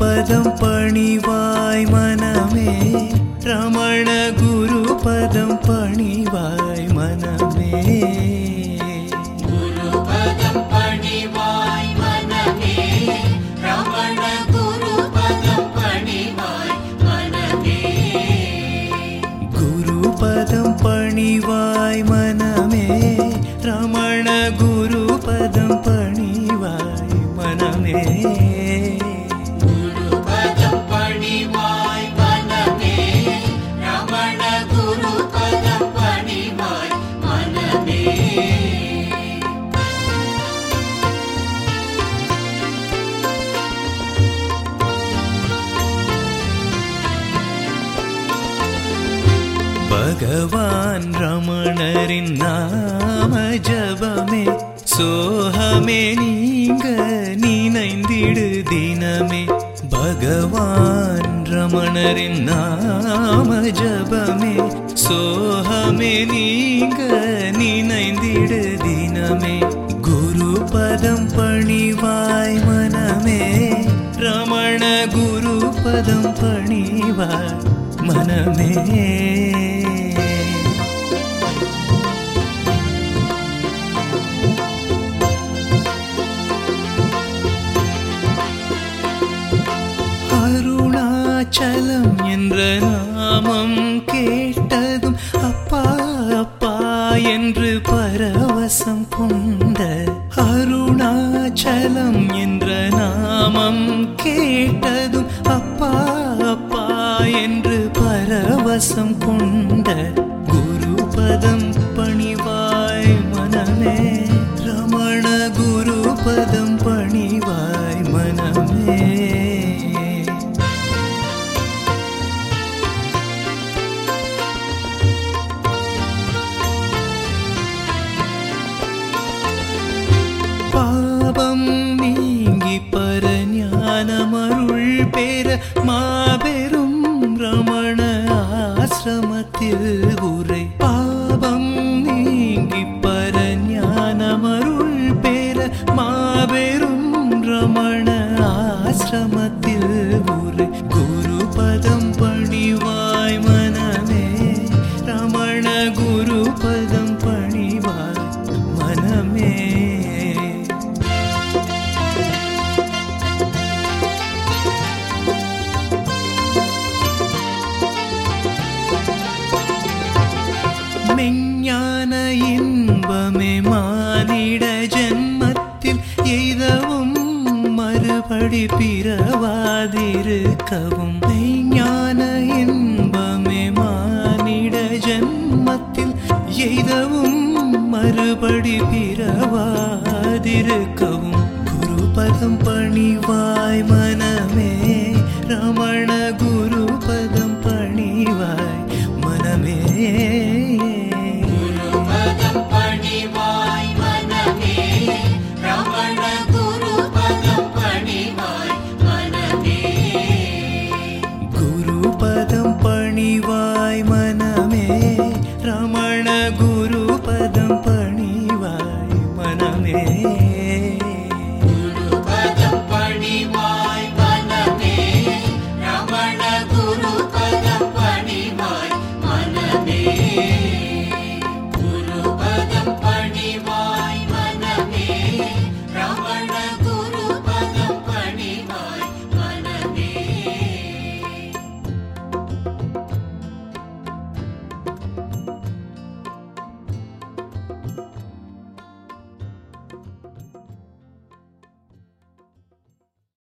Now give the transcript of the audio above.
பதம் பணிவாய் மனமே ரமண குரு பதம் பணிவாய் மனமே குருபதம் பணிவாய் மனமே ரமண குருபதம் பணிவாய் மனமே குரு பதம் பணிவாய் மனமே ரமண குரு பதம் பணிவாய் மனமே குருபதம் பணிவாய் மனமே ரமண குருபதம் பணிவாய் மனமே பகவான் ரமணரின் நாம ஜபமே சோகமே நீங்க நினைந்திடு தினமே பகவான் ரமணரின் நாம ஜபமே சோகமே நீங்க நினைந்திடு தினமே குரு பதம் பணிவாய் மனமே ரமண குரு பதம் பணிவாய் மனமே அருணாச்சலம் என்ற நாமம் கேட்டதும் அப்பா அப்பா என்று பரவசம் கொண்ட அருணாச்சலம் என்ற நாமம் கேட்டதும் அப்பா அப்பா என்று பரவசம் கொண்ட குருபதம் பணிவாய் மனமே ரமண குருபதம் பணிவாய் மனமே பாவம் நீங்கி பரஞானமருள் பெற மாபெரும் ரமண ஆசிரமத்தில் உரை பாவம் நீங்கி பரஞானமருள் பெற மாபெரும் ரமண ஆசிரமத்தில் உரை குருபதம் பணிவாய் மனமே ரமண குருபதம் பணிவாய் மனமே மெஞ்ஞான இன்பமே மானிட ஜென்மத்தில் எய்தவும் மறுபடி பிறவாதிருக்கவும் மெய்ஞான இன்பமே மானிட ஜென்மத்தில் எய்தவும் மறுபடி பிறவாதிருக்கவும் குருபதம் பணிவாய் மனமே ரமண குருபதம் பணிவாய் மனமே குருபதம் பணிவாய் மனமே ரமண குருபதம் பணிவாய் மனமே குருபதம் பணிவாய் மனமே